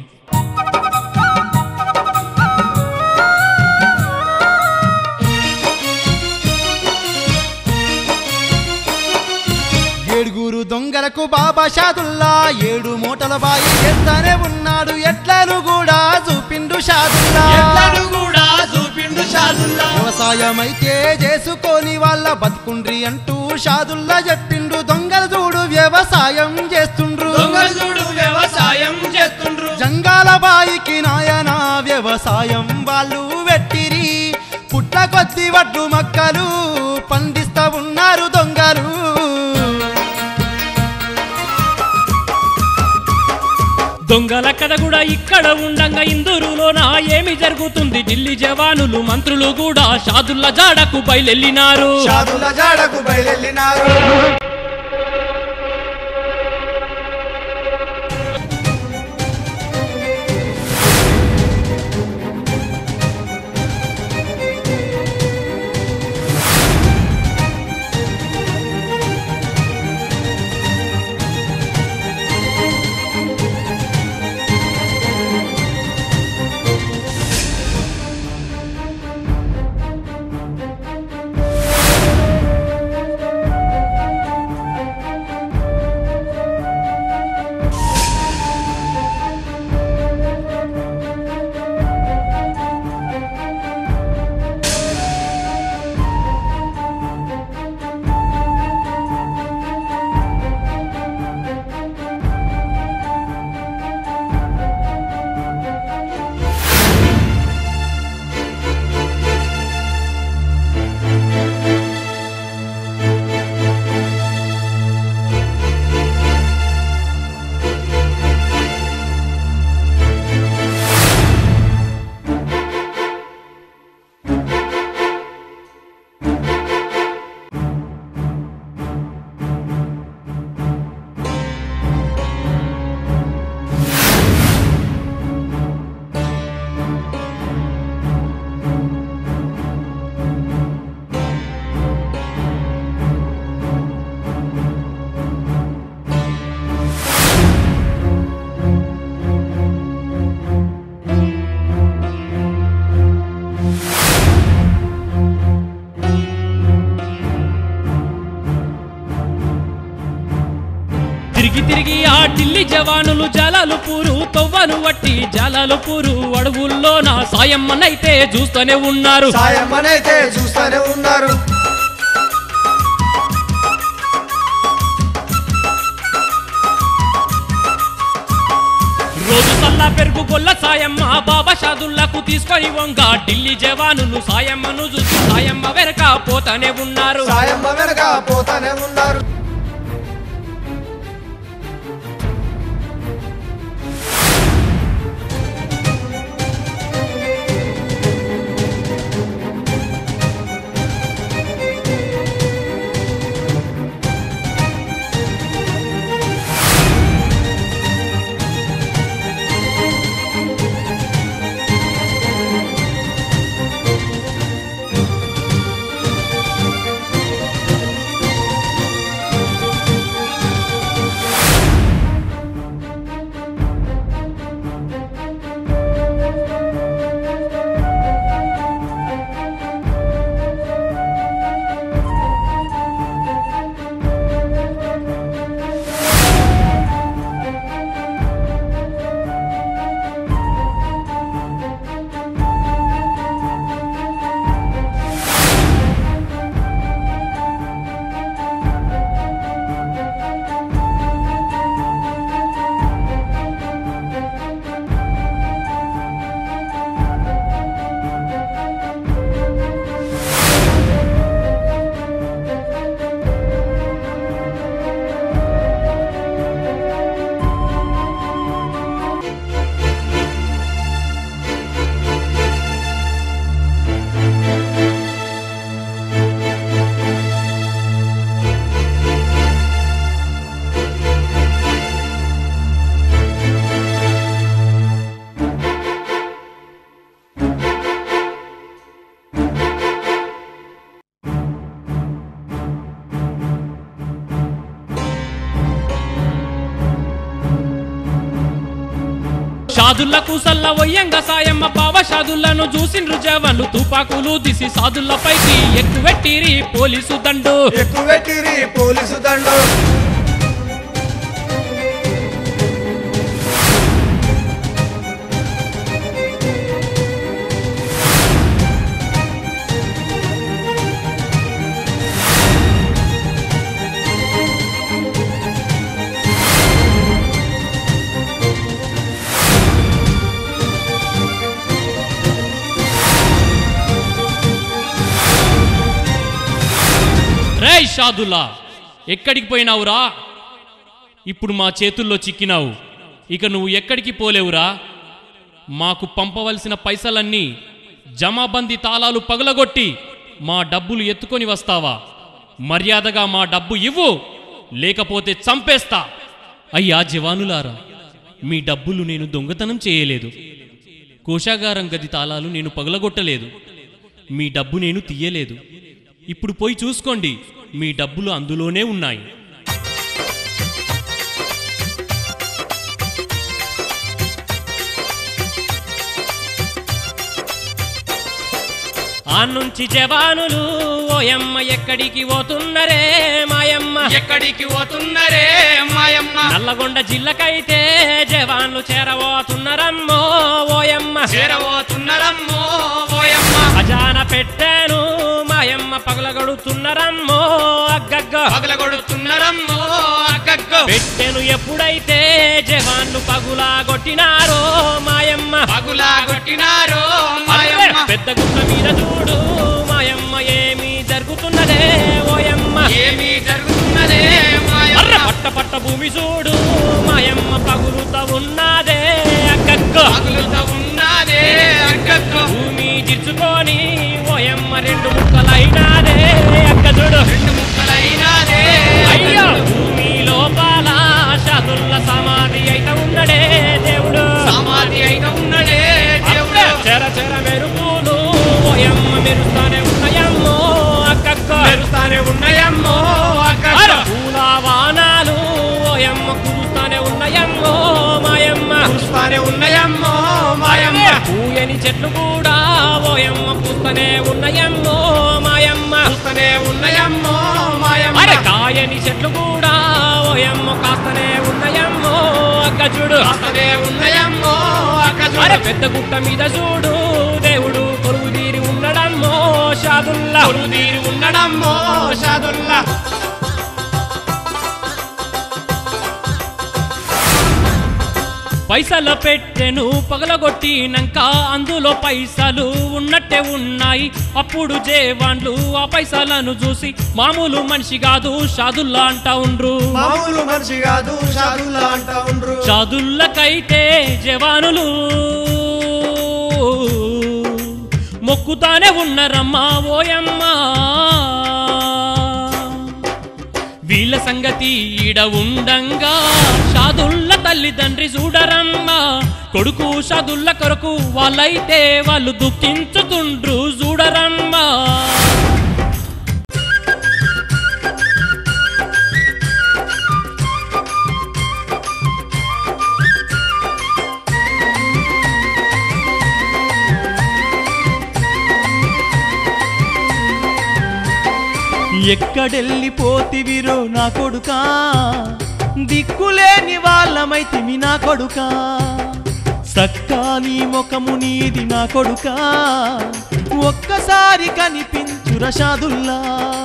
ఏడుగురు దొంగలకు బాబా షాదుల్లా ఏడు మూటల బాయి చేస్తానే ఉన్నాడు ఎట్లను కూడా చూపిండు షాదుల్లా ఎట్లను కూడా చూపిండు షాదుల్లా వ్యవసాయం అయితే చేసుకొని వాళ్ళ బతుకుండ్రి అంటూ షాదుల్లా చెప్పిండు దొంగలు చూడు వ్యవసాయం చేస్తుండ్రు దొంగలు చూడు వ్యవసాయం చేస్తుండ్రు జంగాల బాయికి నాయన వ్యవసాయం వాళ్ళు వెట్టిరి పుట్ట కొద్ది వడ్లు మక్కలు పండిస్తా ఉన్నారు దొంగలు దొంగల కథ కూడా ఇక్కడ ఉండంగా ఇందూరులో నా ఏమి జరుగుతుంది ఢిల్లీ జవానులు మంత్రులు కూడా షాదుల్ల జాడకు బయలెళ్ళినారు షాదుల జాడకు బయలెళ్ళినారు తిరిగి ఆ ఢిల్లీ జవానులు జలాలు పూరు తొవ్వను వట్టి జలాలు పూరు అడవుల్లో నా సాయమ్మనైతే చూస్తూనే ఉన్నారు సాయమ్మనైతే చూస్తూనే ఉన్నారు రోజు సల్లా పెరుగు గొల్ల సాయమ్మ బాబా షాదుల్లకు తీసుకొని వంగ ఢిల్లీ జవానులు సాయమ్మను చూసి సాయమ్మ వెనక పోతానే ఉన్నారు సాయమ్మ వెనక పోతానే ఉన్నారు షాదుల్లకు సల్ల వయ్యంగా సాయమ్మ బావ షాదుల్లను చూసిండ్రు జవాన్లు తుపాకులు దిసి సాదుల్లపైకి ఎక్కువెట్టిరి పోలీసు దండు ఎక్కువెట్టిరి పోలీసు దండు రేయ్ షాదుల్లా ఎక్కడికి పోయినావురా ఇప్పుడు మా చేతుల్లో చిక్కినావు ఇక నువ్వు ఎక్కడికి పోలేవురా మాకు పంపవలసిన పైసలన్నీ జమాబందీ తాళాలు పగలగొట్టి మా డబ్బులు ఎత్తుకొని వస్తావా మర్యాదగా మా డబ్బు ఇవ్వు లేకపోతే చంపేస్తా అయ్యా జవానులారా మీ డబ్బులు నేను దొంగతనం చేయలేదు కోశాగారం గది తాళాలు నేను పగలగొట్టలేదు మీ డబ్బు నేను తీయలేదు ఇప్పుడు పోయి చూసుకోండి మీ డబ్బులు అందులోనే ఉన్నాయి ఆ నుంచి జవానులు ఓయమ్మ ఎక్కడికి పోతున్నరే మాయమ్మ ఎక్కడికి పోతున్నరే మాయమ్మ నల్లగొండ జిల్లకైతే జవాన్లు చేరబోతున్నరమ్మో ఓయమ్మ చేరబోతున్నరమ్మో ఓయమ్మ ఖజాన పెట్టాను మాయమ్మ పగలగొడుతున్నరమ్మో అగ్గగ్గ పగలగొడుతున్నరమ్మో అక్కక్కో పెట్టెను ఎప్పుడైతే జవాన్లు పగులా కొట్టినారో మాయమ్మ పగులా కొట్టినారో అర్రె, మాయమ్మ పెద్ద గుట్ట మీద చూడు మాయమ్మ ఏమి జరుగుతున్నదే ఓయమ్మ ఏమి జరుగుతున్నదే అర్ర మాయమ్మ పట్ట పట్ట భూమి చూడు మాయమ్మ పగులుతా ఉన్నదే అక్కక్క పగులుతా ఉన్నదే అక్కక్కో భూమి జిర్చుకొని ఓయమ్మ రెండు ముక్కలైనాదే అక్క చూడు రెండు ముక్కలైనాదే అయ్యో భూమి లోపల షాదుల్ల సమాధి అయితే ఉన్నడే దేవుడు సమాధి అయిన ఉన్నడే దేవుడు చెర చెర మెరుపులు ఓయమ్మ మెరుస్తానే ఉన్నాయమ్మో అక్కక్క మెరుస్తానే ఉన్నాయమ్మో అర అక్కక్కో పూల వానాలు ఓయమ్మ కురుస్తానే ఉన్నాయమ్మో మాయమ్మ చూస్తానే ఉన్నాయమ్మో మాయమ్మ పూయని చెట్లు కూడా ఓయమ్మ పూస్తనే ఉన్నాయమ్మో మాయమ్మ చూస్తూనే ఉన్నాయమ్మో మాయమ్మ అరే కాయని చెట్లు కూడా ఓయమ్మ కాస్తనే ఉన్నాయమ్మో చూడు అక్కడే ఉన్నాయమ్మో అక్క అరే చూడు పెద్ద గుట్ట మీద చూడు దేవుడు కొలువు తీరి ఉండడమ్మో షాదుల్లా తీరి ఉండడమ్మో షాదుల్లా పైసల పెట్టెను పగలగొట్టినాక అందులో పైసలు ఉన్నట్టే ఉన్నాయి అప్పుడు జేవాన్లు ఆ పైసలను చూసి మామూలు మనిషి కాదు షాదుల్లా అంటా ఉండ్రు మామూలు మనిషి కాదు షాదుల్లా అంటా ఉండ్రు చదుళ్ళకైతే జవానులు మొక్కుతానే ఉన్నరమ్మా ఓయమ్మా వీళ్ళ సంగతి ఈడ ఉండంగా షాదుళ్ళ తల్లిదండ్రి చూడరమ్మా కొడుకు షాదుళ్ళ కొరకు వాళ్ళైతే వాళ్ళు దుఃఖించుతుండ్రు చూడరమ్మా ఎక్కడెళ్ళిపోతివిరో నా కొడుకా దిక్కులేని వాళ్ళమైతిమి నా కొడుకా సక్కాని ముఖము నీది నా కొడుకా ఒక్కసారి కనిపించు రషాదుల్లా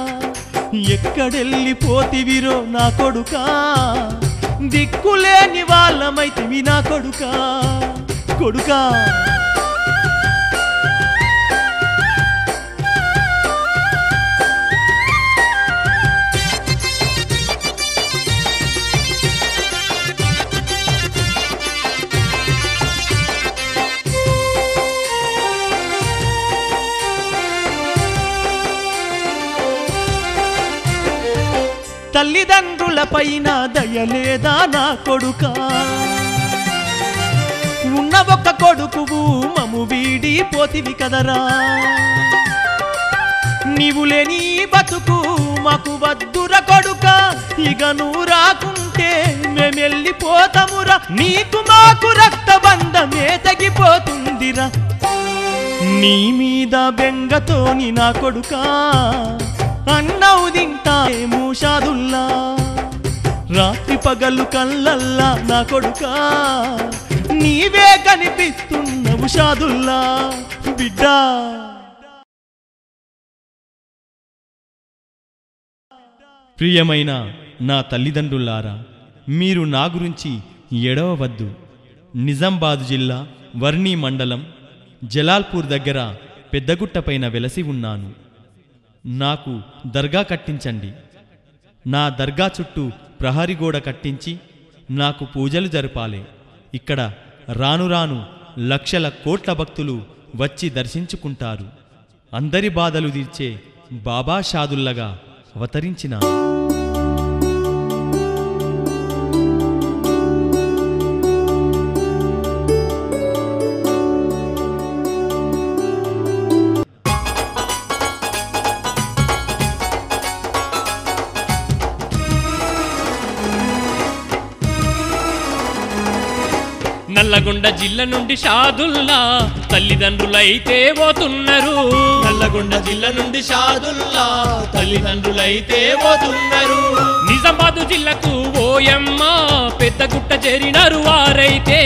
ఎక్కడెళ్ళిపోతివిరో నా కొడుకా దిక్కులేని వాళ్ళమైతిమి నా కొడుకా కొడుకా తల్లిదండ్రుల పైన దయలేదా నా కొడుకా ఉన్న ఒక్క కొడుకువు మము వీడి పోతివి కదరా నీవు లేని బతుకు మాకు వద్దుర కొడుక ఇక నువ్వు రాకుంటే మేమెళ్ళిపోతామురా నీకు మాకు రక్తబంధమే తగ్గిపోతుందిరా నీ మీద బెంగతోని నా కొడుకా అన్నవు తింటా మూషాదుల్లా రాత్రి పగలు కళ్ళల్లా నా కొడుకా నీవే కనిపిస్తున్నవు షాదుల్లా బిడ్డా ప్రియమైన నా తల్లిదండ్రులారా మీరు నా గురించి ఎడవవద్దు నిజామాబాదు జిల్లా వర్ణి మండలం జలాల్పూర్ దగ్గర పెద్దగుట్టపైన వెలసి ఉన్నాను నాకు దర్గా కట్టించండి నా దర్గా చుట్టూ ప్రహరీ గోడ కట్టించి నాకు పూజలు జరపాలి ఇక్కడ రాను రాను లక్షల కోట్ల భక్తులు వచ్చి దర్శించుకుంటారు అందరి బాధలు తీర్చే బాబా షాదుల్లగా అవతరించిన నల్లగొండ జిల్లా నుండి షాదుల్లా తల్లిదండ్రులైతే పోతున్నారు నల్లగొండ జిల్లా నుండి షాదుల్లా తల్లిదండ్రులైతే పోతున్నారు నిజామాబాదు జిల్లాకు ఓయమ్మ పెద్ద గుట్ట చేరినారు వారైతే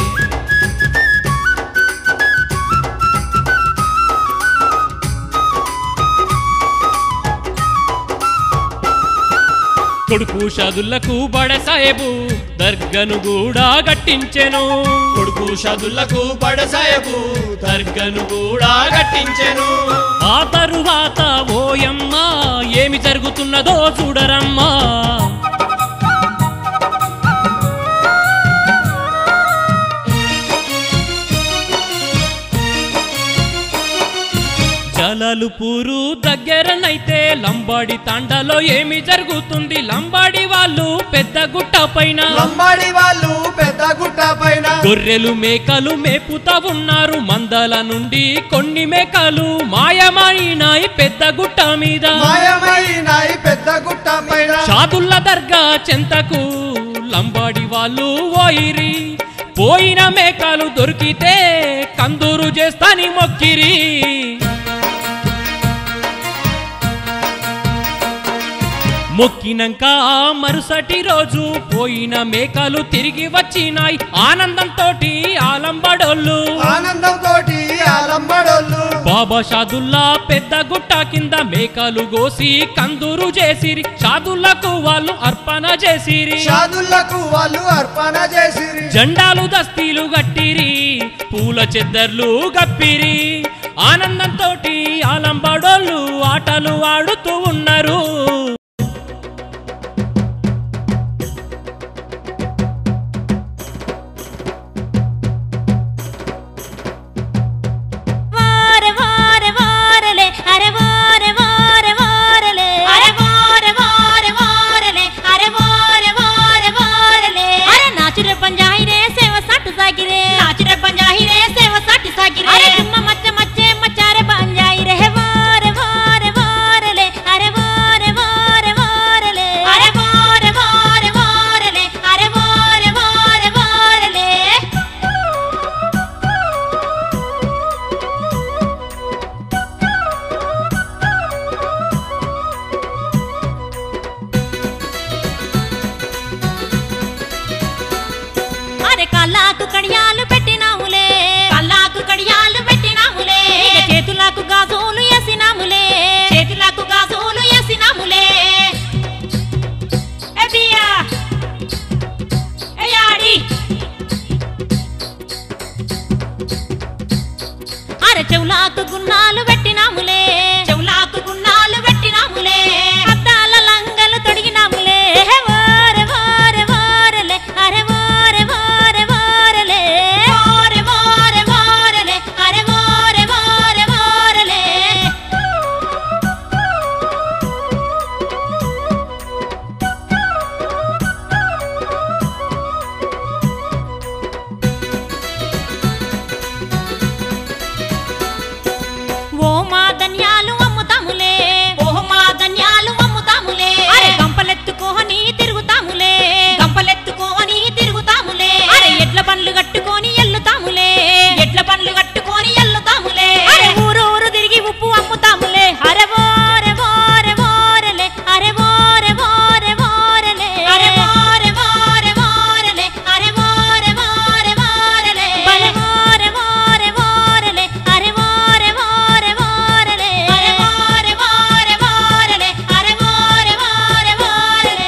కొడుకు షాదుల్లకు బడ సాహెబు దర్గను కూడా గట్టించెను కొడుకు షదుల్లకు బడసాయబు దర్గను కూడా కట్టించెను ఆ తరువాత ఓయమ్మ ఏమి జరుగుతున్నదో చూడరమ్మా జలాలుపూరు దగ్గరనైతే లంబాడి తాండాలో ఏమి జరుగుతుంది లంబాడి వాళ్ళు పెద్ద గుట్ట పైన లంబాడి వాళ్ళు పెద్ద గుట్ట పైన గొర్రెలు మేకలు మేపుతా ఉన్నారు మందల నుండి కొన్ని మేకలు మాయమైనాయి పెద్ద గుట్ట మీద మాయమైనాయి పెద్ద గుట్ట పైన షాదుల్ల దర్గా చెంతకు లంబాడి వాళ్ళు ఓయిరి పోయిన మేకలు దొరికితే కందూరు చేస్తాని మొక్కిరి మొక్కినంక మరుసటి రోజు పోయిన మేకలు తిరిగి వచ్చినాయి ఆనందంతో ఆలంబడోళ్ళు ఆనందం తోటి ఆలంబడోళ్ళు బాబా షాదుల్లా పెద్ద గుట్ట కింద మేకలు గోసి కందూరు చేసిరి షాదుల్లకు వాళ్ళు అర్పణ చేసిరి షాదులకు వాళ్ళు అర్పణ చేసిరి జెండాలు దస్తీలు గట్టిరి పూల చెద్దర్లు గప్పిరి ఆనందంతో ఆలంబడోళ్ళు ఆటలు ఆడుతూ ఉన్నారు వారె వారె వారెలే అరె వారె వారె వారెలే అరె వారె వారె వారెలే అరె వారె వారె వారెలే అరె నాచురే పంజాయి రే సేవ సట్టు సాగిరే నాచురే పంజాయి రే సేవ సట్టు సాగిరే అరె తుమ్మ మచ్చ మచ్చే మచ్చారే పంజాయి రే వారె వారె వారెలే అరె వారె వారె వారెలే అరె వారె వారె వారెలే అరె వారె వారె వారెలే అరే కళ్ళాకు కడియాలు పెట్టినాములే కళ్ళాకు కడియాలు పెట్టినాములే ఇక చేతులకు గాజులు వేసినాములే చేతులకు గాజులు వేసినాములే ఏ బియ్యా, ఏ యాడి. అరే చెవులాకు గున్నాలు పెట్టినాములే చెవులాకు గున్నాలు పెట్టినాములే అద్దాల లంగలు తొడిగినాములే వారె వారె వారెలే అరె వారె వారె వారెలే వారె వారె వారెలే అరె వారె వారె వారెలే ఓ మా ధన్యాలు అమ్ముతాములే ఓ మా ధన్యాలు అమ్ముతాములే అరే గంపలెత్తుకోని తిరుగుతాములే గంపలెత్తుకోని తిరుగుతాములే అరే ఎడ్ల బండ్లు కట్టుకొని ఎల్లుతాములే ఎడ్ల బండ్లు కట్టుకొని ఎల్లుతాములే అరే ఊరు ఊరు తిరిగి ఉప్పు అమ్ముతాములే అరే వారె వారె వారెలే అరే వారె వారె వారెలే అరే వారె వారె వారెలే అరే వారె వారె వారెలే బలే వారె వారె వారెలే అరే వారె వారె వారెలే అరే వారె వారె వారెలే అరే వారె వారె వారెలే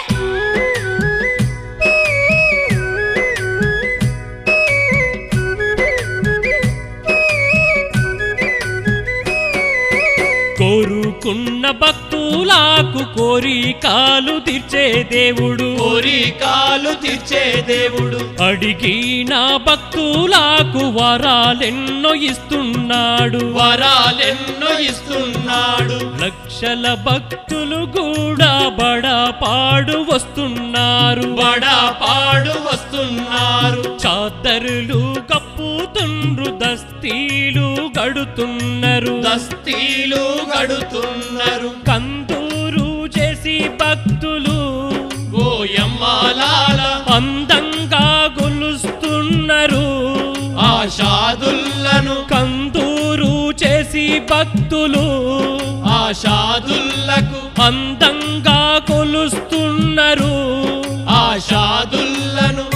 కోరుకున్న భక్తులకు కోరికాలు తీర్చే దేవుడు కోరికాలు తీర్చే దేవుడు అడిగిన భక్తులకు వరాలెన్నో ఇస్తున్నాడు వరాలెన్నో ఇస్తున్నాడు లక్షల భక్తులు కూడా బడపాడు వస్తున్నారు బడా పాడు వస్తున్నారు చాదరులు కప్పుతుండ్రు దస్తీలు గడుతున్నారు దస్తీలు గడుతున్నారు కందూరు చేసి భక్తులు ఓయమ్మాలాల అందంగా గొలుస్తున్నారు ఆషాదుల్లను కందూరు చేసి భక్తులు ఆషాదుల్లకు అందంగా కొలుస్తున్నారు ఆషాదుల్లను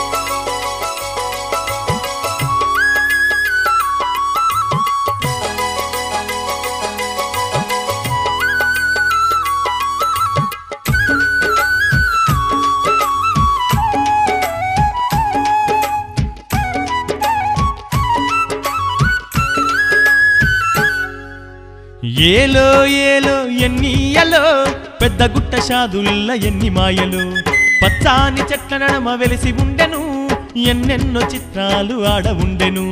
ఏలో ఏలో ఎన్నియలో పెద్ద గుట్ట షాదుల్ల ఎన్ని మాయలు పచ్చాని చెట్ల నడమ వెలిసి ఉండెను ఎన్నెన్నో చిత్రాలు ఆడ ఉండెను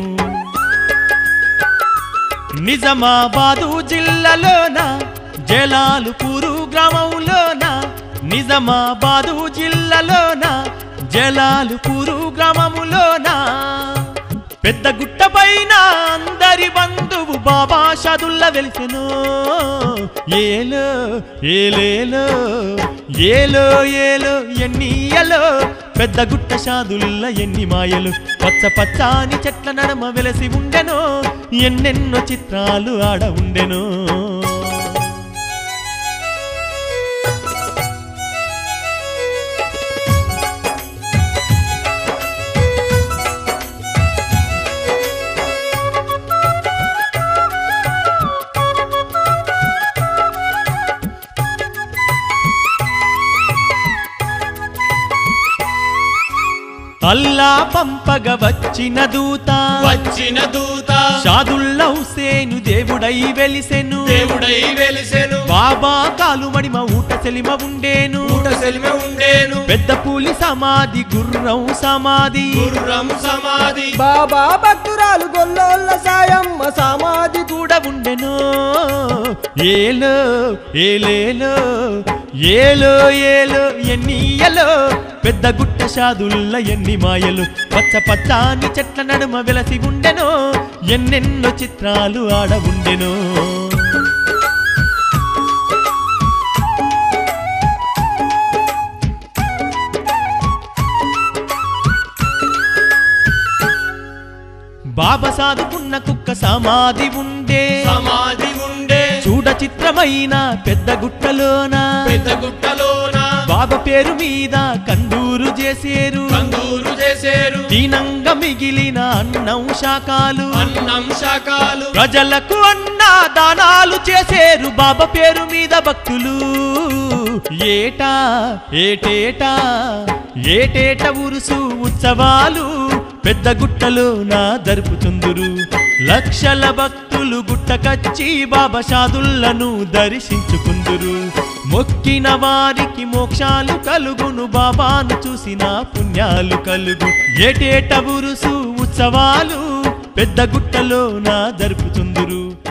నిజామాబాదు జిల్లాలోన జలాలుపూరు గ్రామంలోన నిజామాబాదు జిల్లాలోన జలాలుపూరు గ్రామములోన పెద్ద గుట్ట పైన అందరి బంధువు బాబా షాదుల్ల వెలిసెను ఏలో ఏలేలో ఏలో ఏలో ఎన్నియలో పెద్ద గుట్ట షాదుల్ల ఎన్ని మాయలు పచ్చ పచ్చాని చెట్ల నడమ వెలసి ఉండెనో ఎన్నెన్నో చిత్రాలు ఆడ ఉండెనో అల్లా పంపగ వచ్చిన దూత వచ్చిన దూత షాదుల్లా హుసేను దేవుడై వెలిసెను దేవుడై వెలిసెను బాబా కాలు మడిమ ఊట సెలిమ ఉండేను ఊట సెలిమె ఉండేను పెద్ద పూలి సమాధి గుర్రం సమాధి గుర్రం సమాధి బాబా భక్తురాలు గొల్లోళ్ళ సాయమ్మ సమాధి కూడా ఉండెను ఏలో ఏలేలో ఏలో ఏలో ఎన్నియలో పెద్ద గుట్ట షాదుల్ల ఎన్ని మాయలు పచ్చ పచ్చాని చెట్ల నడుమ వెలసి ఉండెను ఎన్నెన్నో చిత్రాలు ఆడ ఉండెను బాబా సాదుకున్న కుక్క సమాధి ఉండే సమాధి ఉండే చూడ చిత్రమైన పెద్ద గుట్టలోన పెద్ద గుట్టలోన బాబా పేరు మీద కందూరు చేసేరు కందూరు చేసేరు దీనంగా మిగిలిన అన్నం శాకాలు అన్నం శాకాలు ప్రజలకు అన్న దానాలు చేసేరు బాబా పేరు మీద భక్తులు ఏటా ఏటేటా ఏటేట ఉరుసు ఉత్సవాలు పెద్ద గుట్టలో నా జరుపుతుందురు లక్షల భక్తులు గుట్టకచ్చి బాబా షాదుల్లను దర్శించుకుందురు మొక్కిన వారికి మోక్షాలు కలుగును బాబాను చూసిన పుణ్యాలు కలుగు ఏటేట ఉరుసు ఉత్సవాలు పెద్ద గుట్టలో నా జరుపుతుందురు